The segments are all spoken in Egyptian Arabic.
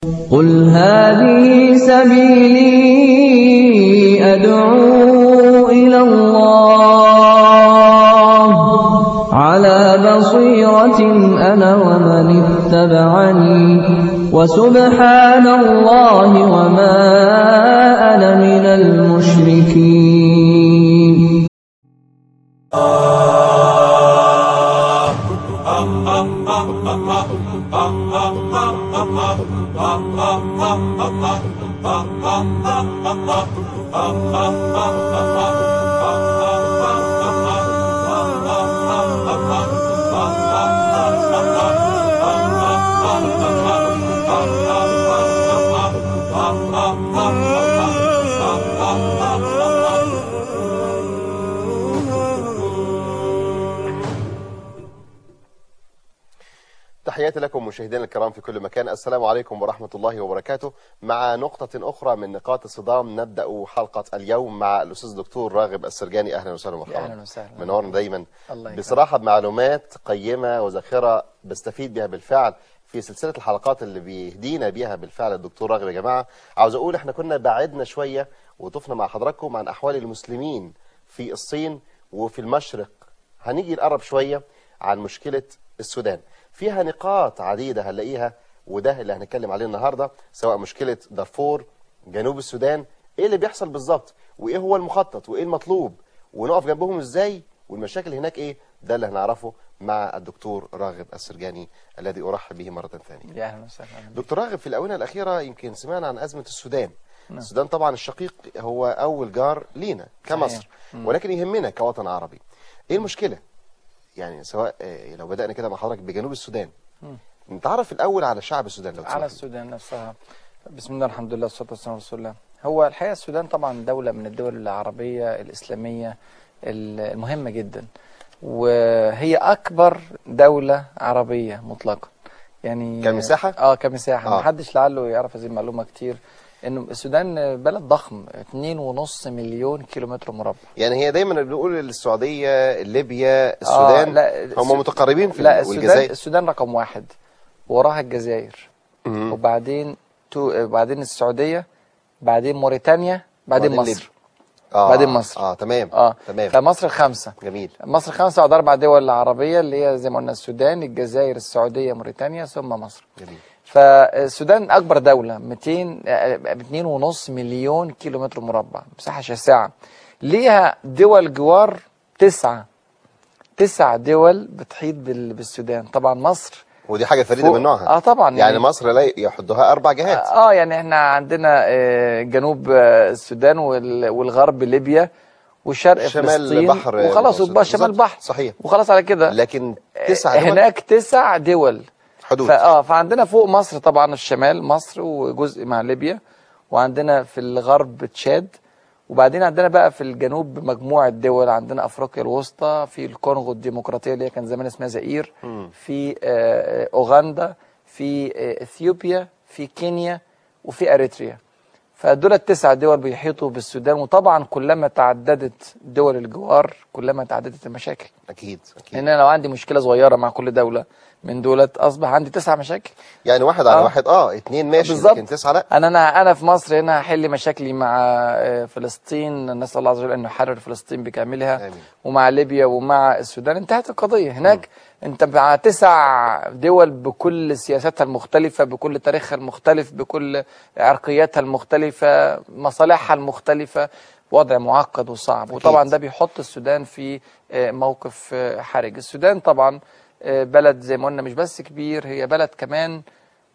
قل هذه سبيلي أدعو إلى الله على بصيرة أنا ومن اتبعني وسبحان الله وما أنا من المشركين تحياتي لكم مشاهدينا الكرام في كل مكان السلام عليكم ورحمة الله وبركاته مع نقطة أخرى من نقاط الصدام نبدأ حلقة اليوم مع الأستاذ الدكتور راغب السرجاني أهلا وسهلا يا ومرحبا أهلا وسهلا منورنا دايما الله يكرمك. بصراحة بمعلومات قيمة وذاخرة بستفيد بها بالفعل في سلسلة الحلقات اللي بيهدينا بيها بالفعل الدكتور راغب يا جماعة عاوز أقول احنا كنا بعدنا شوية وطفنا مع حضراتكم عن أحوال المسلمين في الصين وفي المشرق هنيجي نقرب شوية عن مشكلة السودان فيها نقاط عديدة هنلاقيها وده اللي هنتكلم عليه النهاردة سواء مشكلة دارفور جنوب السودان ايه اللي بيحصل بالظبط وايه هو المخطط وايه المطلوب ونقف جنبهم ازاي والمشاكل هناك ايه ده اللي هنعرفه مع الدكتور راغب السرجاني الذي ارحب به مرة ثانية يا اهلا وسهلا دكتور راغب في الآونة الأخيرة يمكن سمعنا عن أزمة السودان السودان طبعا الشقيق هو أول جار لينا كمصر ولكن يهمنا كوطن عربي إيه المشكلة؟ يعني سواء آه، لو بدأنا كده مع حضرتك بجنوب السودان نتعرف الأول على شعب السودان لو على تسمح لي. السودان نفسها بسم الله الحمد لله والصلاه والسلام على رسول الله هو الحقيقه السودان طبعا دوله من الدول العربيه الاسلاميه المهمه جدا وهي اكبر دوله عربيه مطلقا يعني كمساحة؟ اه كمساحه آه. ما حدش لعله يعرف هذه المعلومه كتير انه السودان بلد ضخم 2.5 مليون كيلومتر مربع يعني هي دايما بنقول السعودية ليبيا السودان لا، هم الس- متقربين في لا ال- السودان والجزائر السودان رقم واحد وراها الجزائر مم. وبعدين تو بعدين السعودية بعدين موريتانيا بعدين وبعدين مصر آه بعدين مصر. اه تمام اه تمام فمصر الخامسة جميل مصر الخامسة بعد أربع دول عربية اللي هي زي ما قلنا السودان الجزائر السعودية موريتانيا ثم مصر جميل فالسودان أكبر دولة 200 آه، 2.5 مليون كيلومتر مربع مساحة شاسعة ليها دول جوار تسعة تسع دول بتحيط بال- بالسودان طبعا مصر ودي حاجة فريدة فوق- من نوعها اه طبعا يعني مصر لا يحدها أربع جهات اه يعني احنا عندنا آه، جنوب آه، السودان وال- والغرب ليبيا وشرق شمال فلسطين بحر وخلاص المتوسط. وبقى شمال بالظبط. بحر صحيح وخلاص على كده لكن تسعة دول هناك تسع دول حدود فاه فعندنا فوق مصر طبعا الشمال مصر وجزء مع ليبيا وعندنا في الغرب تشاد وبعدين عندنا بقى في الجنوب مجموعة دول عندنا أفريقيا الوسطى في الكونغو الديمقراطية اللي هي كان زمان اسمها زئير في آه، أوغندا في آه، إثيوبيا في كينيا وفي أريتريا فدول التسع دول بيحيطوا بالسودان وطبعا كلما تعددت دول الجوار كلما تعددت المشاكل أكيد أكيد لان انا لو عندي مشكله صغيره مع كل دوله من دولت اصبح عندي تسع مشاكل يعني واحد على آه. واحد اه اتنين ماشي بالظبط. لكن تسعة لا انا انا انا في مصر هنا هحل مشاكلي مع آه، فلسطين نسال الله عز وجل انه يحرر فلسطين بكاملها آمين. ومع ليبيا ومع السودان انتهت القضيه هناك انت مع تسع دول بكل سياساتها المختلفه بكل تاريخها المختلف بكل عرقياتها المختلفه مصالحها المختلفه وضع معقد وصعب وطبعا ده بيحط السودان في آه، موقف آه، حرج السودان طبعا آه، بلد زي ما قلنا مش بس كبير هي بلد كمان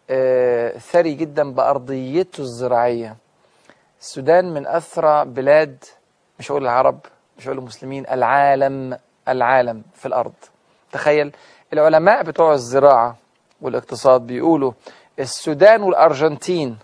آه، ثري جدا بأرضيته الزراعية السودان من أثرى بلاد مش هقول العرب مش هقول المسلمين العالم العالم في الأرض تخيل العلماء بتوع الزراعة والاقتصاد بيقولوا السودان والأرجنتين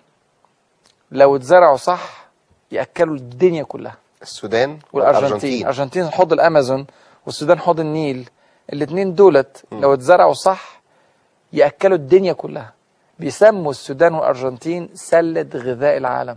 لو اتزرعوا صح يأكلوا الدنيا كلها السودان والارجنتين الارجنتين حوض الامازون والسودان حوض النيل الاثنين دولت لو اتزرعوا صح ياكلوا الدنيا كلها بيسموا السودان والارجنتين سله غذاء العالم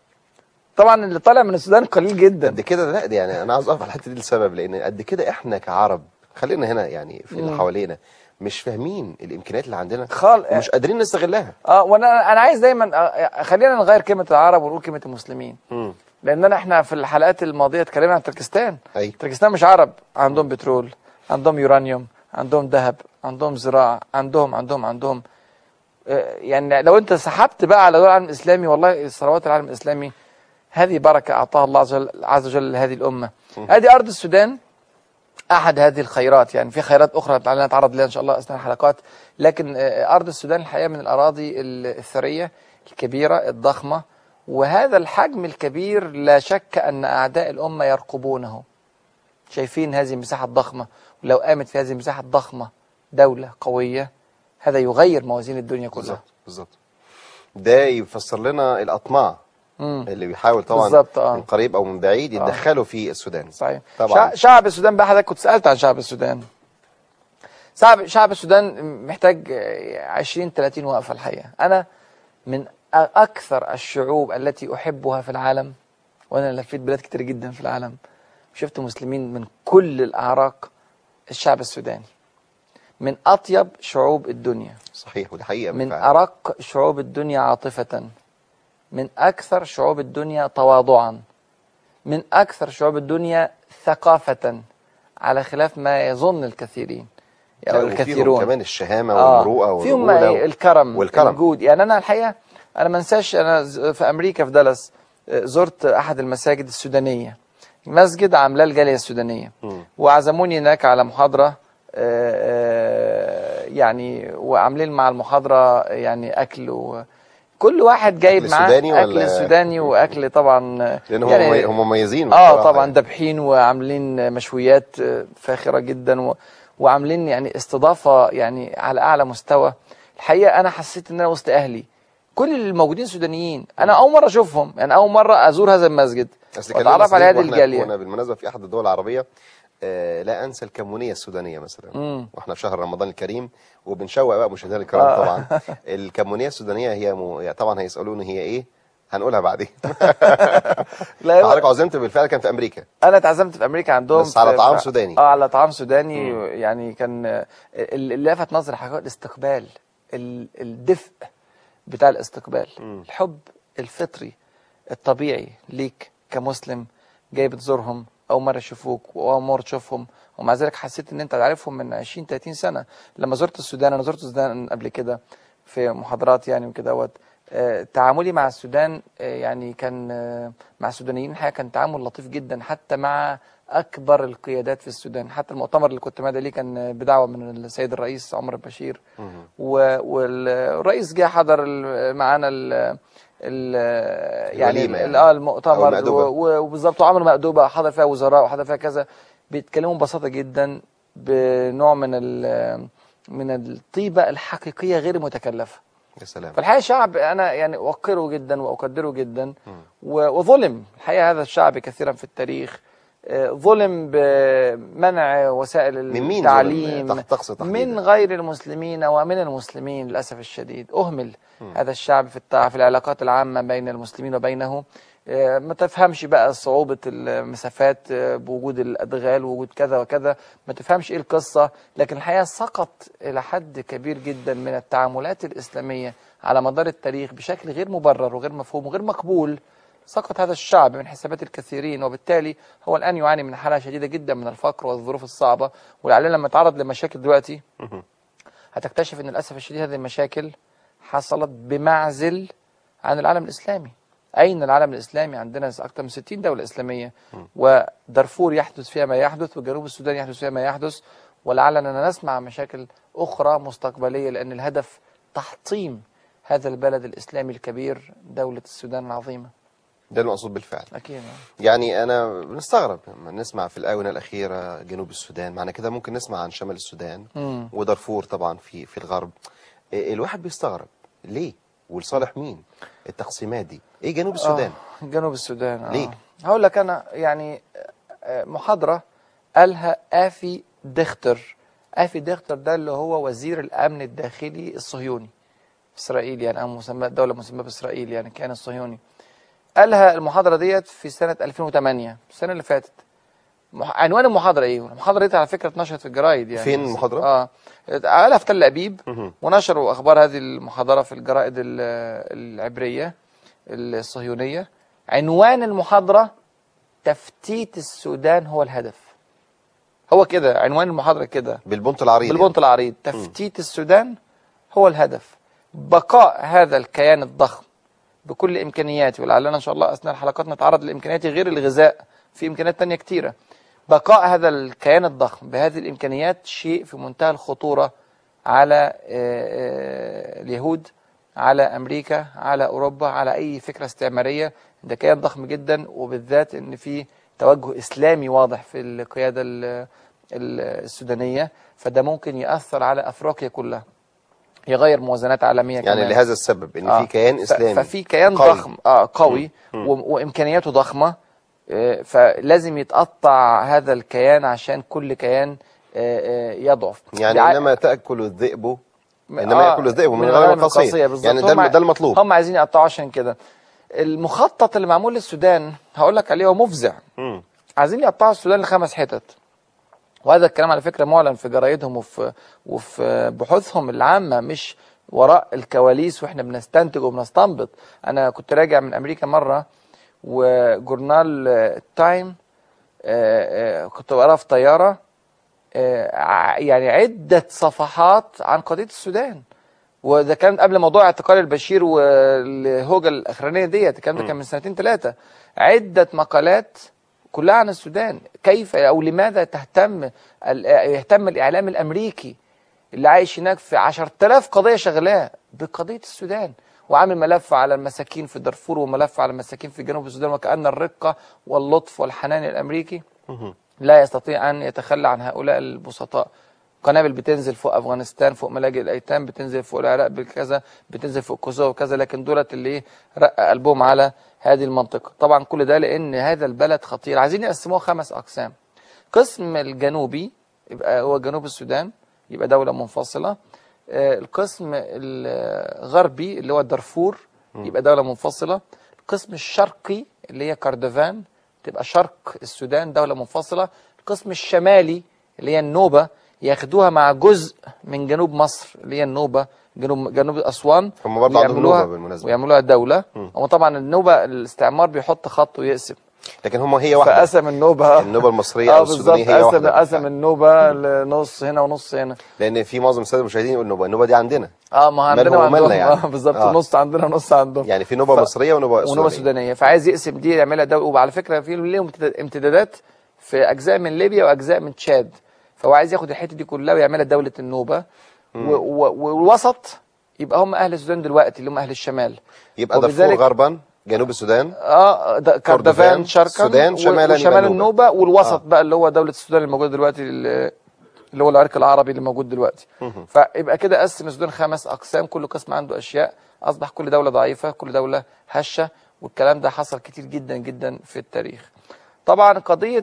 طبعا اللي طالع من السودان قليل جدا قد كده لا دي يعني انا عاوز اقف على الحته دي لسبب لان قد كده احنا كعرب خلينا هنا يعني في اللي مم. حوالينا مش فاهمين الامكانيات اللي عندنا خال ومش قادرين نستغلها اه وانا انا عايز دايما آه، خلينا نغير كلمه العرب ونقول كلمه المسلمين مم. لاننا احنا في الحلقات الماضيه اتكلمنا عن تركستان أيوة. تركستان مش عرب عندهم بترول عندهم يورانيوم عندهم ذهب عندهم زراعه عندهم عندهم عندهم آه، يعني لو انت سحبت بقى على دول العالم الاسلامي والله ثروات العالم الاسلامي هذه بركه اعطاها الله عز وجل, عز وجل لهذه الامه هذه ارض السودان احد هذه الخيرات يعني في خيرات اخرى تعالى نتعرض لها ان شاء الله اثناء الحلقات لكن آه، ارض السودان الحقيقه من الاراضي ال- الثريه الكبيره الضخمه وهذا الحجم الكبير لا شك ان اعداء الامه يرقبونه شايفين هذه المساحه الضخمه ولو قامت في هذه المساحه الضخمه دوله قويه هذا يغير موازين الدنيا كلها بالظبط بالظبط ده يفسر لنا الاطماع مم. اللي بيحاول طبعا بالظبط، آه. من قريب او من بعيد يتدخلوا في السودان صحيح طبعا شع- شعب السودان بقى حضرتك كنت سالت عن شعب السودان شعب شعب السودان محتاج آه، 20 30 وقفه الحقيقه انا من أ- اكثر الشعوب التي احبها في العالم وانا لفيت بلاد كتير جدا في العالم شفت مسلمين من كل الاعراق الشعب السوداني من اطيب شعوب الدنيا صحيح ودي حقيقه من بالفعل. أرق شعوب الدنيا عاطفة من أكثر شعوب الدنيا تواضعا من أكثر شعوب الدنيا ثقافة على خلاف ما يظن الكثيرين لا، أو وفيهم الكثيرون كمان الشهامه آه، والمروءه فيهم والرجوله الكرم والكرم. الجود يعني أنا الحقيقة أنا ما انساش أنا ز- في أمريكا في دالاس آه، زرت أحد المساجد السودانية مسجد عاملاه الجالية السودانية مم. وعزموني هناك على محاضرة آه، آه، يعني وعاملين مع المحاضرة يعني أكل و كل واحد جايب أكل معاه سوداني أكل ولا- سوداني وأكل طبعا آه، لان هم يعني هم مميزين اه بصراحة طبعا يعني. دابحين وعاملين مشويات آه، فاخره جدا و... وعاملين يعني استضافه يعني على اعلى مستوى الحقيقه انا حسيت ان انا وسط اهلي كل الموجودين سودانيين انا اول مره اشوفهم يعني اول مره ازور هذا المسجد أصل كان واتعرف لنا على صديق هذه وإحنا الجاليه كنا بالمناسبه في احد الدول العربيه آه لا انسى الكمونيه السودانيه مثلا مم. واحنا في شهر رمضان الكريم وبنشوق بقى مشاهدينا الكرام آه. طبعا الكمونيه السودانيه هي م... يعني طبعا هيسالوني هي ايه هنقولها بعدين لا حضرتك عزمت بالفعل كان في امريكا انا اتعزمت في امريكا عندهم بس على في- طعام في- سوداني. اه على طعام سوداني يعني كان آه، اللي لفت نظري حقيقة الاستقبال ال- الدفء بتاع الاستقبال الحب الفطري الطبيعي ليك كمسلم جاي بتزورهم اول مره يشوفوك واول مره تشوفهم ومع ذلك حسيت ان انت عارفهم من 20 30 سنه لما زرت السودان انا زرت السودان قبل كده في محاضرات يعني وكده آه، تعاملي مع السودان آه، يعني كان آه، مع السودانيين الحقيقه كان تعامل لطيف جدا حتى مع اكبر القيادات في السودان حتى المؤتمر اللي كنت مادة ليه كان آه، بدعوه من السيد الرئيس عمر البشير و- والرئيس جه حضر ال- معانا ال ال يعني الوليمة ال- يعني. اه أو المؤتمر المأدبة. و- و- وبالظبط وعملوا مأدوبة حضر فيها وزراء وحضر فيها كذا بيتكلموا ببساطة جدا بنوع من ال- من الطيبة الحقيقية غير متكلفة يا سلام فالحقيقة شعب أنا يعني أوقره جدا وأقدره جدا و- وظلم الحقيقة هذا الشعب كثيرا في التاريخ آه، ظلم بمنع وسائل من مين التعليم ظلم؟ تحت- تقصد تحديداً. من غير المسلمين ومن المسلمين للأسف الشديد أهمل هذا الشعب في التع... في العلاقات العامة بين المسلمين وبينه آه، ما تفهمش بقى صعوبة المسافات آه، بوجود الأدغال ووجود كذا وكذا ما تفهمش إيه القصة لكن الحقيقة سقط إلى حد كبير جدا من التعاملات الإسلامية على مدار التاريخ بشكل غير مبرر وغير مفهوم وغير مقبول سقط هذا الشعب من حسابات الكثيرين وبالتالي هو الآن يعاني من حالة شديدة جدا من الفقر والظروف الصعبة ولعلنا لما تعرض لمشاكل دلوقتي هتكتشف ان للاسف الشديد هذه المشاكل حصلت بمعزل عن العالم الاسلامي اين العالم الاسلامي عندنا اكثر من 60 دوله اسلاميه ودارفور يحدث فيها ما يحدث وجنوب السودان يحدث فيها ما يحدث ولعلنا نسمع مشاكل اخرى مستقبليه لان الهدف تحطيم هذا البلد الاسلامي الكبير دوله السودان العظيمه ده المقصود بالفعل اكيد يعني انا بنستغرب لما نسمع في الاونه الاخيره جنوب السودان معنى كده ممكن نسمع عن شمال السودان مم. ودارفور طبعا في في الغرب إيه، الواحد بيستغرب ليه ولصالح مين التقسيمات دي ايه جنوب السودان آه جنوب السودان آه. ليه؟ هقول لك انا يعني آه، محاضره قالها افي دختر افي دختر ده اللي هو وزير الامن الداخلي الصهيوني اسرائيل يعني او مسمى دوله مسماه باسرائيل يعني كان الصهيوني قالها المحاضره ديت في سنه 2008 السنه اللي فاتت مح... عنوان المحاضره ايه المحاضره دي على فكره اتنشرت في الجرايد يعني فين المحاضرة؟ اه قالها في تل ابيب مهم. ونشروا اخبار هذه المحاضره في الجرائد ال- العبريه الصهيونيه عنوان المحاضره تفتيت السودان هو الهدف هو كده عنوان المحاضره كده بالبنط العريض بالبنط العريض تفتيت السودان هو الهدف بقاء هذا الكيان الضخم بكل امكانياته ولعلنا ان شاء الله اثناء الحلقات نتعرض لامكانيات غير الغذاء في امكانيات تانية كتيره بقاء هذا الكيان الضخم بهذه الامكانيات شيء في منتهى الخطوره على آه، آه، اليهود على امريكا على اوروبا على اي فكره استعماريه ده كيان ضخم جدا وبالذات ان في توجه اسلامي واضح في القياده ال- ال- السودانيه فده ممكن ياثر على افريقيا كلها يغير موازنات عالميه يعني كمان. لهذا السبب ان آه. في كيان ف- اسلامي ففي كيان قوي. ضخم اه قوي و- وامكانياته ضخمه آه، فلازم يتقطع هذا الكيان عشان كل كيان آه، آه، يضعف يعني بع- انما تاكل الذئب انما آه، ياكل الذئب من من غنم الغنم القصية القصية بالظبط. يعني ده هم- ده المطلوب هم عايزين يقطعوا عشان كده المخطط اللي معمول للسودان هقول لك عليه هو مفزع مم. عايزين يقطعوا السودان لخمس حتت وهذا الكلام على فكره معلن في جرايدهم وفي وفي بحوثهم العامه مش وراء الكواليس واحنا بنستنتج وبنستنبط انا كنت راجع من امريكا مره وجورنال آه، التايم آه، آه، كنت بقرا في طياره آه، ع- يعني عده صفحات عن قضيه السودان وده كان قبل موضوع اعتقال البشير والهوجه الاخرانيه ديت الكلام ده كان من سنتين ثلاثه عده مقالات كلها عن السودان كيف او لماذا تهتم ال- يهتم الاعلام الامريكي اللي عايش هناك في 10000 قضيه شغلاه بقضيه السودان وعامل ملف على المساكين في دارفور وملف على المساكين في جنوب السودان وكأن الرقة واللطف والحنان الأمريكي لا يستطيع أن يتخلى عن هؤلاء البسطاء قنابل بتنزل فوق افغانستان فوق ملاجئ الايتام بتنزل فوق العراق بكذا بتنزل فوق كوسوفو وكذا لكن دولت اللي إيه رق قلبهم على هذه المنطقه طبعا كل ده لان هذا البلد خطير عايزين يقسموه خمس اقسام قسم الجنوبي يبقى هو جنوب السودان يبقى دوله منفصله آه، القسم الغربي اللي هو دارفور يبقى دوله منفصله القسم الشرقي اللي هي كردفان تبقى شرق السودان دوله منفصله القسم الشمالي اللي هي النوبه ياخدوها مع جزء من جنوب مصر اللي هي النوبه جنوب جنوب اسوان هم برضه عندهم ويعملوها- نوبة بالمناسبة. ويعملوها دوله هو طبعا النوبه الاستعمار بيحط خط ويقسم لكن هم هي واحده فقسم النوبه النوبه المصريه اه او بالظبط السودانيه هي قسم واحده قسم النوبه لنص هنا ونص هنا لان في معظم الساده المشاهدين يقولوا النوبه النوبه دي عندنا اه ما عندنا مالهم وعندهم ومالنا يعني. اه بالظبط آه. نص عندنا ونص عندهم يعني في نوبه ف- مصريه ونوبه ونوبه سودانيه سودانيه فعايز يقسم دي يعملها دولة وعلى فكره في ليهم امتداد- امتدادات في اجزاء من ليبيا واجزاء من تشاد فهو عايز ياخد الحته دي كلها ويعملها دوله النوبه و- و- والوسط يبقى هم اهل السودان دلوقتي اللي هم اهل الشمال يبقى دارفور وبذلك- غربا جنوب السودان اه ده كردفان، كردفان شرقا السودان، و- شمالا يبقى وشمال النوبة. النوبه والوسط آه. بقى اللي هو دوله السودان اللي موجوده دلوقتي اللي اللي هو العرق العربي اللي موجود دلوقتي فيبقى كده قسم السودان خمس اقسام كل قسم عنده اشياء اصبح كل دوله ضعيفه كل دوله هشه والكلام ده حصل كتير جدا جدا في التاريخ طبعا قضيه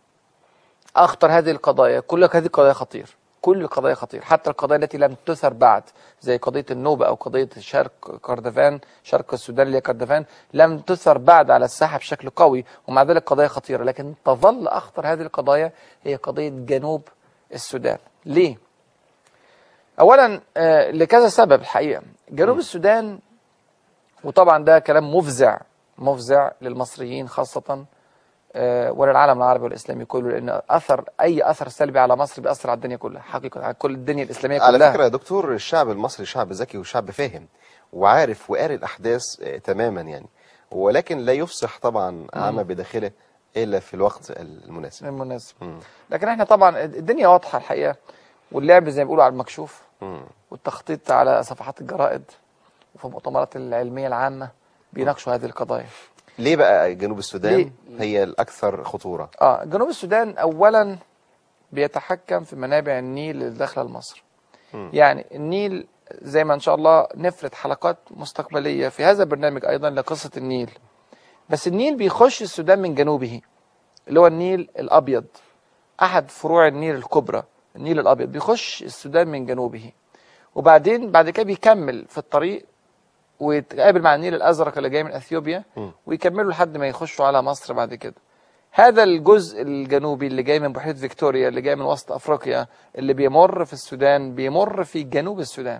اخطر هذه القضايا كل هذه القضايا خطير كل القضايا خطير حتى القضايا التي لم تثر بعد زي قضيه النوبه او قضيه شرق كردفان شرق السودان اللي هي كردفان لم تثر بعد على الساحه بشكل قوي ومع ذلك قضايا خطيره لكن تظل اخطر هذه القضايا هي قضيه جنوب السودان ليه اولا آه، لكذا سبب الحقيقه جنوب السودان وطبعا ده كلام مفزع مفزع للمصريين خاصه آه، وللعالم العربي والاسلامي كله لان اثر اي اثر سلبي على مصر بيأثر على الدنيا كلها حقيقه على كل الدنيا الاسلاميه على كلها فكره يا دكتور الشعب المصري شعب ذكي وشعب فاهم وعارف وقاري الاحداث آه، تماما يعني ولكن لا يفصح طبعا عما بداخله الا في الوقت المناسب المناسب مم. لكن احنا طبعا الدنيا واضحه الحقيقه واللعب زي ما بيقولوا على المكشوف مم. والتخطيط على صفحات الجرائد وفي المؤتمرات العلميه العامه بيناقشوا هذه القضايا ليه بقى جنوب السودان ليه؟ هي الاكثر خطوره اه جنوب السودان اولا بيتحكم في منابع النيل اللي داخله لمصر مم. يعني النيل زي ما ان شاء الله نفرد حلقات مستقبليه في هذا البرنامج ايضا لقصه النيل بس النيل بيخش السودان من جنوبه اللي هو النيل الابيض احد فروع النيل الكبرى النيل الابيض بيخش السودان من جنوبه وبعدين بعد كده بيكمل في الطريق ويتقابل مع النيل الازرق اللي جاي من اثيوبيا مم. ويكملوا لحد ما يخشوا على مصر بعد كده هذا الجزء الجنوبي اللي جاي من بحيرة فيكتوريا اللي جاي من وسط أفريقيا اللي بيمر في السودان بيمر في جنوب السودان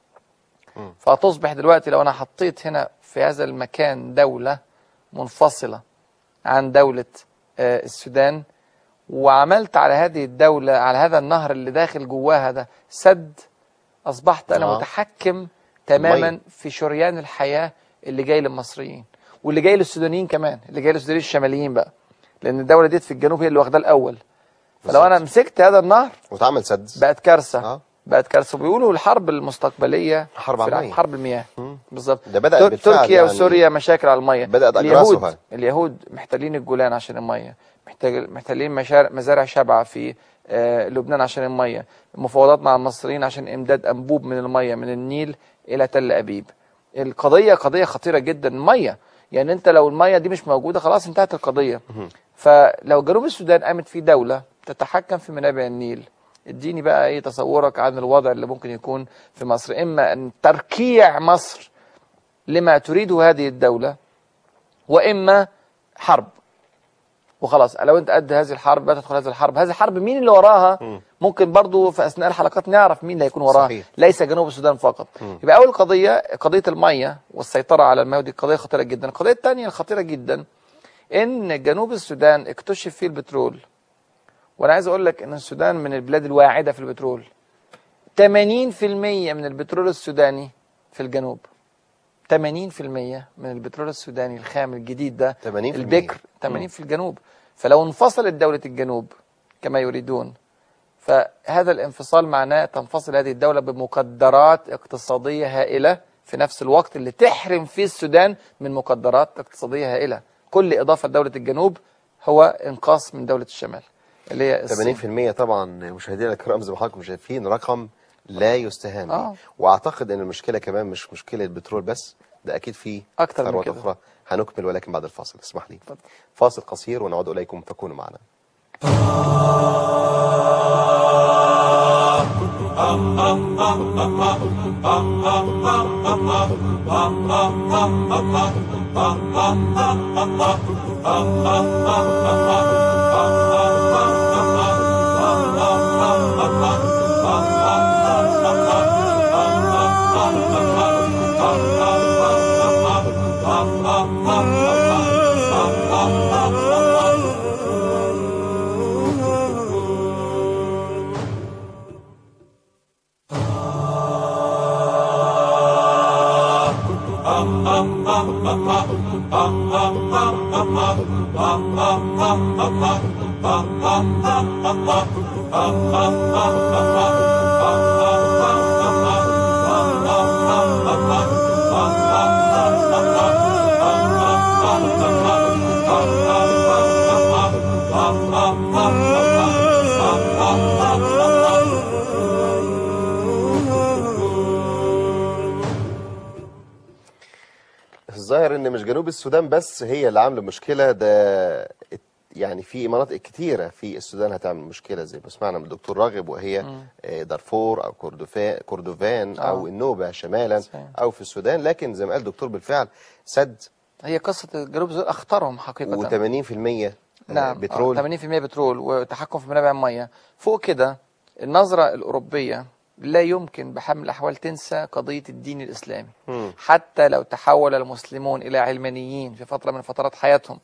فتصبح دلوقتي لو أنا حطيت هنا في هذا المكان دولة منفصلة عن دولة آه، السودان وعملت على هذه الدولة على هذا النهر اللي داخل جواها ده سد أصبحت أنا آه. متحكم تماما المية. في شريان الحياة اللي جاي للمصريين واللي جاي للسودانيين كمان اللي جاي للسودانيين الشماليين بقى لأن الدولة ديت في الجنوب هي اللي واخداه الأول فلو أنا مسكت هذا النهر واتعمل سد بقت كارثة آه. بقت كارثة وبيقولوا الحرب المستقبلية حرب في على الع- المية. حرب المياه بالظبط ده بدأت تر- بالفعل تركيا يعني. وسوريا مشاكل على المية بدأت اليهود أجراسها. اليهود محتلين الجولان عشان المية محتاج محتلين مشار- مزارع شبعة في آه، لبنان عشان المية مفاوضات مع المصريين عشان إمداد أنبوب من المية من النيل إلى تل أبيب القضية قضية خطيرة جدا المية يعني أنت لو المية دي مش موجودة خلاص انتهت القضية فلو جنوب السودان قامت في دولة تتحكم في منابع النيل اديني بقى ايه تصورك عن الوضع اللي ممكن يكون في مصر اما ان تركيع مصر لما تريده هذه الدولة واما حرب وخلاص لو انت قد هذه الحرب بقى تدخل هذه الحرب هذه الحرب مين اللي وراها ممكن برضو في اثناء الحلقات نعرف مين اللي هيكون وراها صحيح. ليس جنوب السودان فقط يبقى اول قضيه قضيه الميه والسيطره على المياه دي قضيه خطيره جدا القضيه الثانيه الخطيره جدا ان جنوب السودان اكتشف فيه البترول وانا عايز اقول لك ان السودان من البلاد الواعده في البترول 80% من البترول السوداني في الجنوب 80% من البترول السوداني الخام الجديد ده 80%. البكر 80 في الجنوب فلو انفصلت دولة الجنوب كما يريدون فهذا الانفصال معناه تنفصل هذه الدولة بمقدرات اقتصادية هائلة في نفس الوقت اللي تحرم فيه السودان من مقدرات اقتصادية هائلة كل إضافة لدولة الجنوب هو إنقاص من دولة الشمال اللي هي الصين. 80% طبعا مشاهدينا الكرام زي ما حضراتكم شايفين رقم لا يستهان به آه. واعتقد ان المشكله كمان مش مشكله بترول بس ده اكيد في أكتر من ثروات كده. اخرى هنكمل ولكن بعد الفاصل اسمح لي اتفضل. فاصل قصير ونعود اليكم فكونوا معنا الظاهر ان مش جنوب السودان بس هي اللي عامله مشكله ده ات- يعني في مناطق كتيره في السودان هتعمل مشكله زي ما سمعنا من الدكتور راغب وهي آه، دارفور او كردفان كردفان او آه. النوبه شمالا صحيح. او في السودان لكن زي ما قال الدكتور بالفعل سد هي قصة جنوب السودان أخطرهم حقيقة و80% نعم بترول آه، 80% بترول وتحكم في منابع المياه فوق كده النظرة الأوروبية لا يمكن بحال الأحوال تنسى قضية الدين الإسلامي مم. حتى لو تحول المسلمون إلى علمانيين في فترة من فترات حياتهم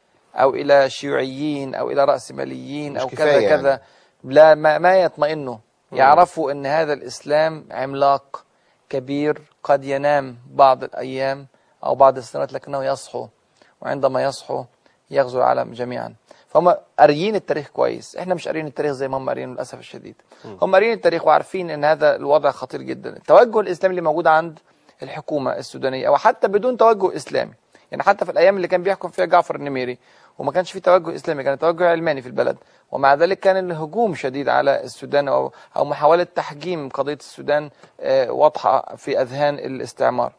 أو إلى شيوعيين أو إلى رأسماليين مش أو كفاية كذا كذا يعني. لا ما, ما يطمئنوا يعرفوا أن هذا الإسلام عملاق كبير قد ينام بعض الأيام أو بعض السنوات لكنه يصحو وعندما يصحو يغزو العالم جميعا فهم قاريين التاريخ كويس احنا مش قاريين التاريخ زي ما هم قاريين للاسف الشديد هم قاريين التاريخ وعارفين ان هذا الوضع خطير جدا التوجه الاسلامي اللي موجود عند الحكومه السودانيه او حتى بدون توجه اسلامي يعني حتى في الايام اللي كان بيحكم فيها جعفر النميري وما كانش في توجه اسلامي كان توجه علماني في البلد ومع ذلك كان الهجوم شديد على السودان او او محاوله تحجيم قضيه السودان آه، واضحه في اذهان الاستعمار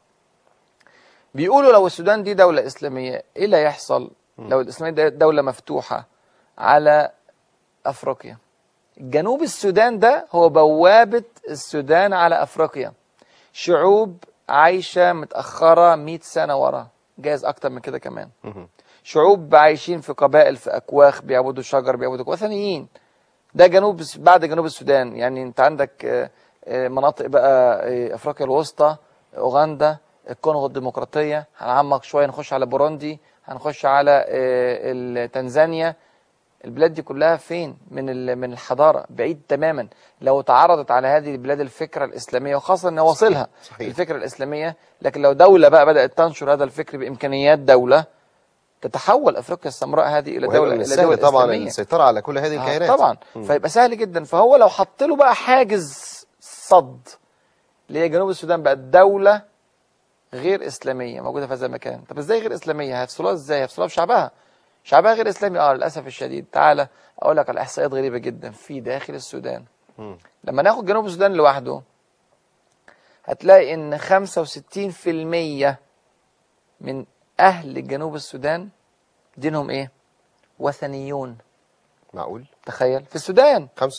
بيقولوا لو السودان دي دولة إسلامية إيه اللي هيحصل لو الإسلامية دي دولة مفتوحة على أفريقيا جنوب السودان ده هو بوابة السودان على أفريقيا شعوب عايشة متأخرة 100 سنة ورا جايز أكتر من كده كمان مهم. شعوب عايشين في قبائل في اكواخ بيعبدوا شجر بيعبدوا وثنيين ده جنوب الس- بعد جنوب السودان يعني انت عندك آه، آه، مناطق بقى آه، افريقيا الوسطى اوغندا الكونغو الديمقراطيه هنعمق شويه نخش على بوروندي هنخش على آه، ال- تنزانيا البلاد دي كلها فين من ال- من الحضاره بعيد تماما لو تعرضت على هذه البلاد الفكره الاسلاميه وخاصه ان واصلها صحيح. الفكره الاسلاميه لكن لو دوله بقى بدات تنشر هذا الفكر بامكانيات دوله تتحول افريقيا السمراء هذه الى وهيبقى دوله من الى دوله السهل طبعا إسلامية. السيطره على كل هذه آه الكيانات طبعا فيبقى سهل جدا فهو لو حط له بقى حاجز صد اللي هي جنوب السودان بقت دوله غير اسلاميه موجوده في هذا المكان طب ازاي غير اسلاميه هيفصلوها ازاي هيفصلوها بشعبها شعبها غير اسلامي اه للاسف الشديد تعالى اقول لك على احصائيات غريبه جدا في داخل السودان مم. لما ناخد جنوب السودان لوحده هتلاقي ان 65% من اهل جنوب السودان دينهم ايه وثنيون معقول تخيل في السودان 85%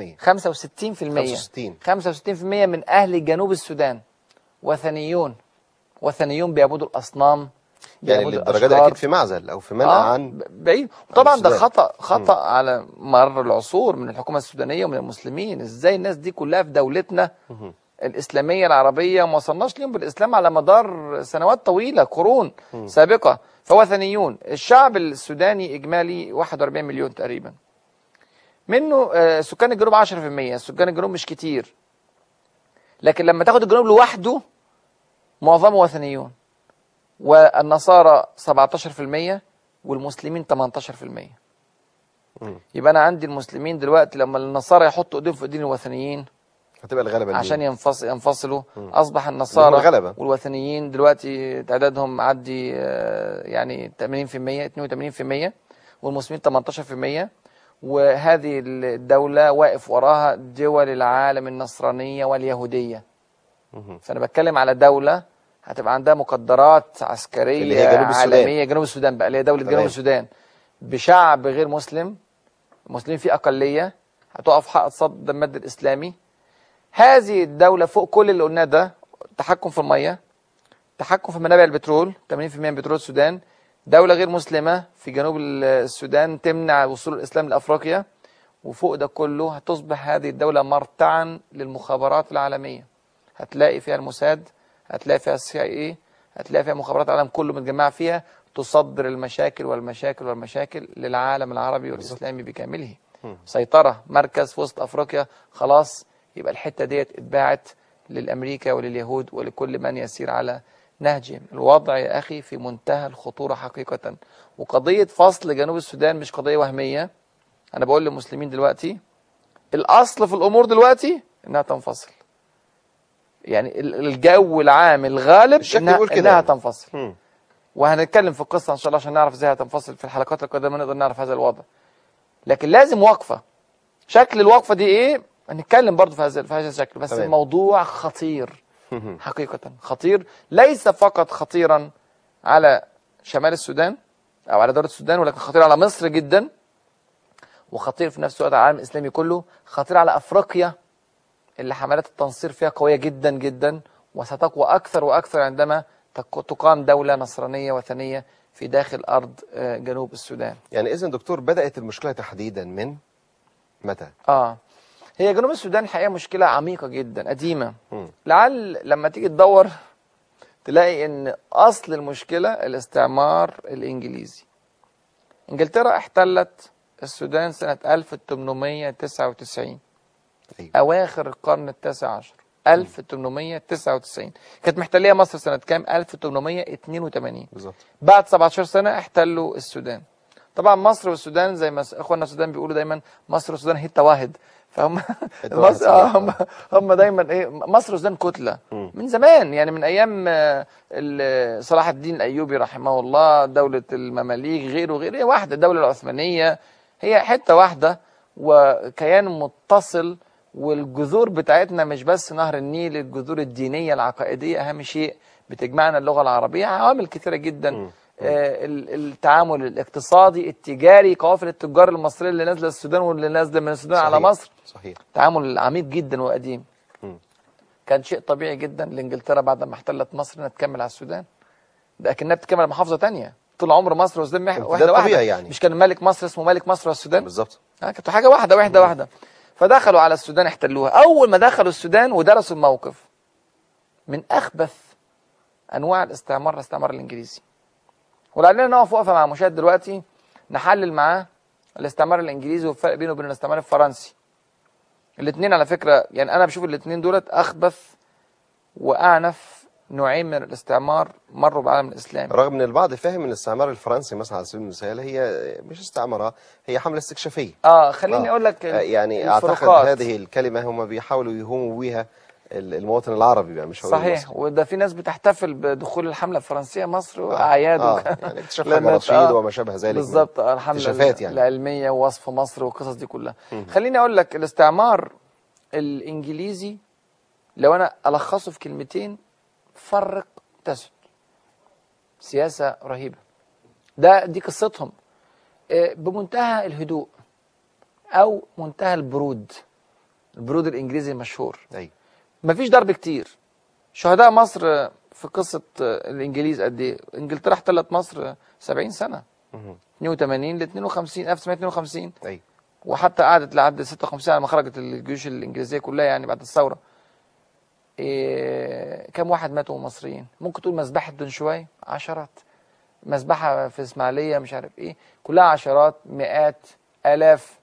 65% 65 65% من أهل جنوب السودان وثنيون وثنيون بيعبدوا الأصنام يعني بيعبدوا للدرجه دي الأشجار. اكيد في معزل او في منع آه عن ب- بعيد طبعا ده السودان. خطأ خطأ على مر العصور من الحكومة السودانية ومن المسلمين ازاي الناس دي كلها في دولتنا مهم. الإسلامية العربية ما وصلناش ليهم بالإسلام على مدار سنوات طويلة قرون سابقة فوثنيون الشعب السوداني إجمالي 41 مليون تقريبا منه آه، سكان الجنوب 10% سكان الجنوب مش كتير لكن لما تاخد الجنوب لوحده معظمه وثنيون والنصارى 17% والمسلمين 18% مم. يبقى انا عندي المسلمين دلوقتي لما النصارى يحطوا ايديهم في ايدين الوثنيين هتبقى الغلبه عشان لمين؟ ينفصل ينفصلوا اصبح اللي هم النصارى الغلبة. والوثنيين دلوقتي تعدادهم معدي آه، يعني 80% 82% والمسلمين 18% وهذه الدولة واقف وراها دول العالم النصرانية واليهودية مهم. فأنا بتكلم على دولة هتبقى عندها مقدرات اللي عسكرية هي جنوب السودان. عالمية جنوب السودان بقى اللي هي دولة تمام. جنوب السودان بشعب غير مسلم المسلمين فيه أقلية هتقف حق صد المد الإسلامي هذه الدولة فوق كل اللي قلناه ده تحكم في المية تحكم في منابع البترول 80% من بترول السودان دولة غير مسلمة في جنوب السودان تمنع وصول الإسلام لأفريقيا وفوق ده كله هتصبح هذه الدولة مرتعا للمخابرات العالمية هتلاقي فيها الموساد هتلاقي فيها السي اي هتلاقي فيها مخابرات العالم كله متجمعة فيها تصدر المشاكل والمشاكل والمشاكل للعالم العربي والإسلامي بكامله سيطرة مركز في وسط أفريقيا خلاص يبقى الحتة ديت اتباعت للأمريكا ولليهود ولكل من يسير على نهجهم الوضع يا أخي في منتهى الخطورة حقيقة وقضية فصل جنوب السودان مش قضية وهمية أنا بقول للمسلمين دلوقتي الأصل في الأمور دلوقتي إنها تنفصل يعني ال- الجو العام الغالب الشكل إنها, يقول كده إنها يعني. تنفصل مم. وهنتكلم في القصة إن شاء الله عشان نعرف إزاي هتنفصل في الحلقات القادمة نقدر نعرف هذا الوضع لكن لازم وقفة شكل الوقفة دي إيه هنتكلم برضو في هذا في هذا الشكل بس تمام. الموضوع خطير مهم. حقيقة خطير ليس فقط خطيرا على شمال السودان أو على دولة السودان ولكن خطير على مصر جدا وخطير في نفس الوقت على العالم الإسلامي كله خطير على أفريقيا اللي حملات التنصير فيها قوية جدا جدا وستقوى أكثر وأكثر عندما تق- تقام دولة نصرانية وثنية في داخل أرض آه، جنوب السودان يعني اذا دكتور بدات المشكله تحديدا من متى؟ آه هي جنوب السودان الحقيقة مشكلة عميقة جدا قديمة مم. لعل لما تيجي تدور تلاقي ان اصل المشكله الاستعمار الانجليزي انجلترا احتلت السودان سنه 1899 أيوة. اواخر القرن التاسع عشر 1899 كانت محتليه مصر سنه كام 1882 بالظبط بعد 17 سنه احتلوا السودان طبعا مصر والسودان زي ما س- اخواننا السودان بيقولوا دايما مصر والسودان هي واحد فهم حتة واحد مصر آه، صحيح. هم هم دايما ايه مصر والسودان كتله مم. من زمان يعني من ايام آه، ال- صلاح الدين الايوبي رحمه الله دوله المماليك غيره غيره هي واحده الدوله العثمانيه هي حته واحده وكيان متصل والجذور بتاعتنا مش بس نهر النيل الجذور الدينيه العقائديه اهم شيء بتجمعنا اللغه العربيه عوامل كثيره جدا مم. آه، ال- التعامل الاقتصادي التجاري قوافل التجار المصريه اللي نازله السودان واللي نازله من السودان على صحيح. مصر صحيح تعامل عميق جدا وقديم مم. كان شيء طبيعي جدا لانجلترا بعد ما احتلت مصر انها تكمل على السودان ده اكنها بتكمل على محافظه تانية طول عمر مصر والسودان مح- امتداد واحده واحده طبيعي يعني. مش كان ملك مصر اسمه ملك مصر والسودان بالظبط آه، كانت حاجه واحده واحده واحده فدخلوا على السودان احتلوها اول ما دخلوا السودان ودرسوا الموقف من اخبث انواع الاستعمار الاستعمار الانجليزي ولعلنا نقف وقفه مع مشاهد دلوقتي نحلل معاه الاستعمار الانجليزي والفرق بينه وبين الاستعمار الفرنسي الاثنين على فكره يعني انا بشوف الاثنين دولت اخبث واعنف نوعين من الاستعمار مروا بالعالم الاسلامي رغم ان البعض فاهم ان الاستعمار الفرنسي مثلا على سبيل المثال هي مش استعمار هي حمله استكشافيه اه خليني آه. اقول لك آه، يعني اعتقد الفروقات. هذه الكلمه هم بيحاولوا يهموا بيها ال- المواطن العربي بقى مش هقول صحيح المصري. وده في ناس بتحتفل بدخول الحمله الفرنسيه مصر واعياد اه وك- يعني اكتشاف لأن- حجر رشيد آه، وما شابه ذلك من بالظبط آه، الحمله اكتشافات يعني. العلميه ووصف مصر والقصص دي كلها خليني اقول لك الاستعمار الانجليزي لو انا الخصه في كلمتين فرق تسد سياسه رهيبه ده دي قصتهم آه، بمنتهى الهدوء او منتهى البرود البرود الانجليزي المشهور ايوه مفيش ضرب كتير شهداء مصر في قصة الإنجليز قد إيه؟ إنجلترا احتلت مصر 70 سنة مهم. 82 ل 52 1952 ايوه وحتى قعدت لحد 56 على ما خرجت الجيوش الإنجليزية كلها يعني بعد الثورة. إيه كم واحد ماتوا مصريين؟ ممكن تقول مذبحة دنشواي عشرات مذبحة في إسماعيلية مش عارف إيه كلها عشرات مئات آلاف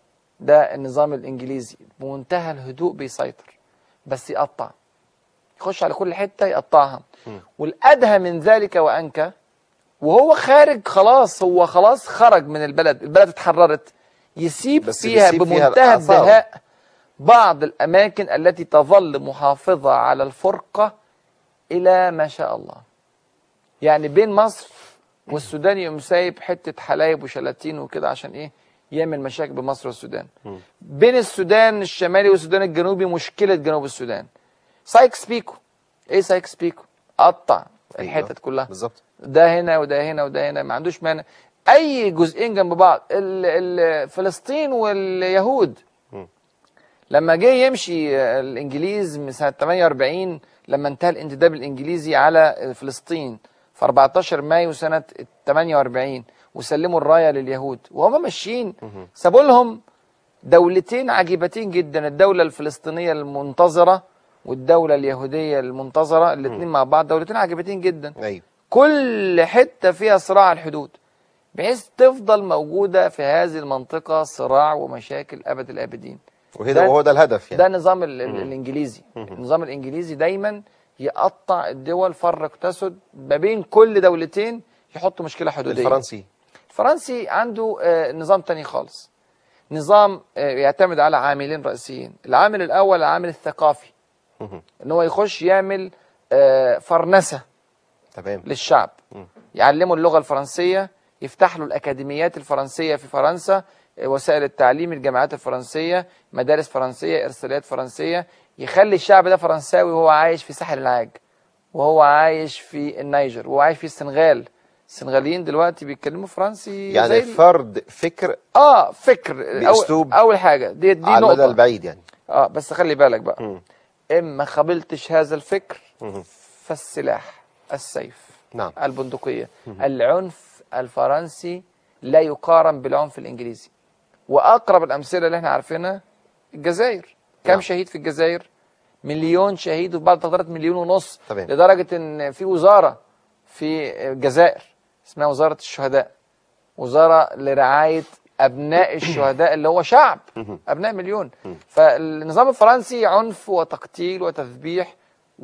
ده النظام الإنجليزي بمنتهى الهدوء بيسيطر بس يقطع يخش على كل حتة يقطعها والأدهى من ذلك وأنكى وهو خارج خلاص هو خلاص خرج من البلد البلد اتحررت يسيب بس فيها بيسيب فيها بمنتهى الآثار. الدهاء بعض الأماكن التي تظل محافظة على الفرقة إلى ما شاء الله يعني بين مصر والسودان يقوم سايب حتة حلايب وشلاتين وكده عشان إيه يعمل مشاكل بين مصر والسودان بين السودان الشمالي والسودان الجنوبي مشكلة جنوب السودان سايكس بيكو إيه سايكس بيكو قطع أيوة. الحتت كلها بالظبط ده هنا وده هنا وده هنا ما عندوش مانع اي جزئين جنب بعض ال- ال- فلسطين واليهود مم. لما جه يمشي الانجليز من سنه 48 لما انتهى الانتداب الانجليزي على فلسطين في 14 مايو سنه 48 وسلموا الرايه لليهود وهم ماشيين سابوا لهم دولتين عجيبتين جدا الدوله الفلسطينيه المنتظره والدوله اليهوديه المنتظره الاثنين مع بعض دولتين عجيبتين جدا ايوه كل حتة فيها صراع على الحدود بحيث تفضل موجودة في هذه المنطقة صراع ومشاكل أبد الآبدين وهذا ده- وهو ده الهدف يعني ده النظام ال- ال- الإنجليزي النظام الإنجليزي دايما يقطع الدول فرق تسد ما بين كل دولتين يحط مشكلة حدودية الفرنسي الفرنسي عنده آه، نظام تاني خالص نظام آه، يعتمد على عاملين رئيسيين العامل الأول العامل الثقافي مهم. ان هو يخش يعمل آه، فرنسة تمام للشعب مم. يعلمه اللغة الفرنسية يفتح له الأكاديميات الفرنسية في فرنسا آه، وسائل التعليم الجامعات الفرنسية مدارس فرنسية إرساليات فرنسية يخلي الشعب ده فرنساوي وهو عايش في ساحل العاج وهو عايش في النيجر وهو عايش في السنغال السنغاليين دلوقتي بيتكلموا فرنسي يعني زي ال- فرد فكر اه فكر بأسلوب أول, اول حاجه دي دي على المدى نقطه البعيد يعني اه بس خلي بالك بقى مم. اما قبلتش هذا الفكر مهم. فالسلاح السيف نعم البندقية العنف الفرنسي لا يقارن بالعنف الإنجليزي وأقرب الأمثلة اللي احنا عارفينها الجزائر كم نعم. شهيد في الجزائر مليون شهيد وفي بعض الفترات مليون ونص تمام. لدرجة ان في وزارة في الجزائر اسمها وزارة الشهداء وزارة لرعاية أبناء الشهداء اللي هو شعب أبناء مليون فالنظام الفرنسي عنف وتقتيل وتذبيح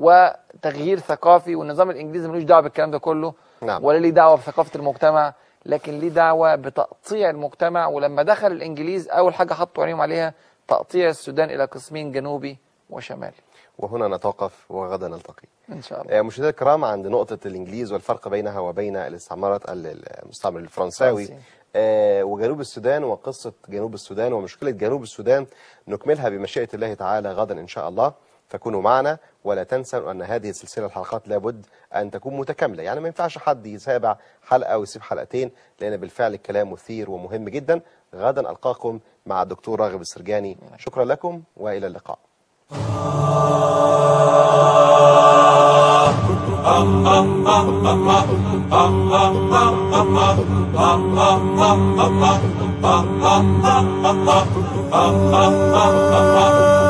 وتغيير ثقافي والنظام الإنجليزي ملوش دعوة بالكلام ده كله نعم. ولا ليه دعوة بثقافة المجتمع لكن ليه دعوة بتقطيع المجتمع ولما دخل الإنجليز أول حاجة حطوا عينيهم عليها تقطيع السودان إلى قسمين جنوبي وشمالي وهنا نتوقف وغدا نلتقي إن شاء الله آه، مشاهدينا الكرام عند نقطة الإنجليز والفرق بينها وبين الاستعمارات ال- المستعمر الفرنساوي فرنسي. آه، وجنوب السودان وقصة جنوب السودان ومشكلة جنوب السودان نكملها بمشيئة الله تعالى غدا إن شاء الله فكونوا معنا ولا تنسوا أن هذه سلسلة الحلقات لابد أن تكون متكاملة يعني ما ينفعش حد يتابع حلقة ويسيب حلقتين لأن بالفعل الكلام مثير ومهم جدا غدا ألقاكم مع الدكتور راغب السرجاني شكرا لكم وإلى اللقاء الله